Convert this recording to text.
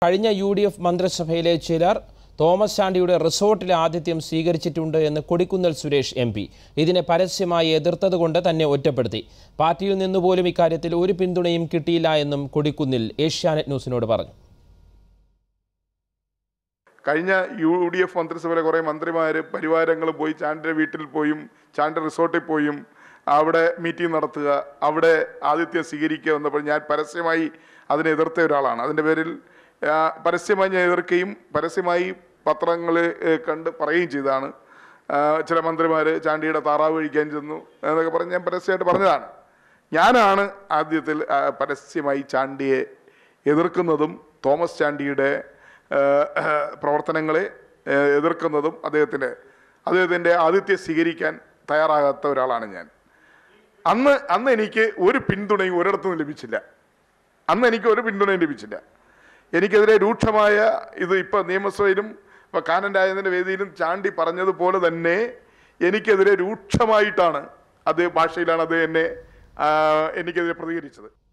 കഴിഞ്ഞ U D F മന്ത്രിസഭയിലെ ചിലർ തോമസ് ചാണ്ടിയുടെ റിസോർട്ടിലെ ആതിഥ്യം സ്വീകരിച്ചിട്ടുണ്ട് എന്ന് കൊടിക്കുന്നിൽ സുരേഷ് എം പി ഇതിനെ പരസ്യമായി എതിർത്തതുകൊണ്ട് തന്നെ ഒറ്റപ്പെടുത്തി പാർട്ടിയിൽ നിന്നുപോലും ഇക്കാര്യത്തിൽ ഒരു പിന്തുണയും കിട്ടിയില്ല എന്നും കൊടിക്കുന്നിൽ ഏഷ്യാനെറ്റ് ന്യൂസിനോട് പറഞ്ഞു കഴിഞ്ഞ യു ഡി എഫ് മന്ത്രിസഭയിലെ കുറേ മന്ത്രിമാർ പരിവാരങ്ങൾ പോയി ചാണ്ടിൻ്റെ വീട്ടിൽ പോയും ചാണ്ടി റിസോർട്ടിൽ പോയും അവിടെ മീറ്റിംഗ് നടത്തുക അവിടെ ആതിഥ്യം സ്വീകരിക്കുക വന്നപ്പോൾ ഞാൻ പരസ്യമായി അതിനെ എതിർത്ത ഒരാളാണ് അതിൻ്റെ പേരിൽ ആ, പരസ്യമായി ഞാൻ എതിർക്കുകയും പരസ്യമായി പത്രങ്ങൾ കണ്ട് പറയുകയും ചെയ്തതാണ് ആ, ചില മന്ത്രിമാർ ചാണ്ടിയുടെ താറാവ് കഴിക്കാൻ ചെന്നു എന്നൊക്കെ പറഞ്ഞ് ഞാൻ പരസ്യമായിട്ട് പറഞ്ഞതാണ് ഞാനാണ് ആദ്യത്തിൽ ആ, പരസ്യമായി ചാണ്ടിയെ എതിർക്കുന്നതും തോമസ് ചാണ്ടിയുടെ ആ, പ്രവർത്തനങ്ങളെ ആ, എതിർക്കുന്നതും അദ്ദേഹത്തിൻ്റെ അദ്ദേഹത്തിൻ്റെ ആതിഥ്യം സ്വീകരിക്കാൻ തയ്യാറാകാത്ത ഒരാളാണ് ഞാൻ അന്ന് അന്ന് എനിക്ക് ഒരു പിന്തുണയും ഒരിടത്തും ലഭിച്ചില്ല അന്ന് എനിക്ക് ഒരു പിന്തുണയും ലഭിച്ചില്ല എനിക്കെതിരെ രൂക്ഷമായ ഇത് ഇപ്പോൾ നിയമസഭയിലും ഇപ്പോൾ കാനൻ്റായതിൻ്റെ വേദിയിലും ചാണ്ടി പറഞ്ഞതുപോലെ തന്നെ എനിക്കെതിരെ രൂക്ഷമായിട്ടാണ് അത് ഭാഷയിലാണ് അത് എന്നെ ആ, എനിക്കെതിരെ പ്രതികരിച്ചത്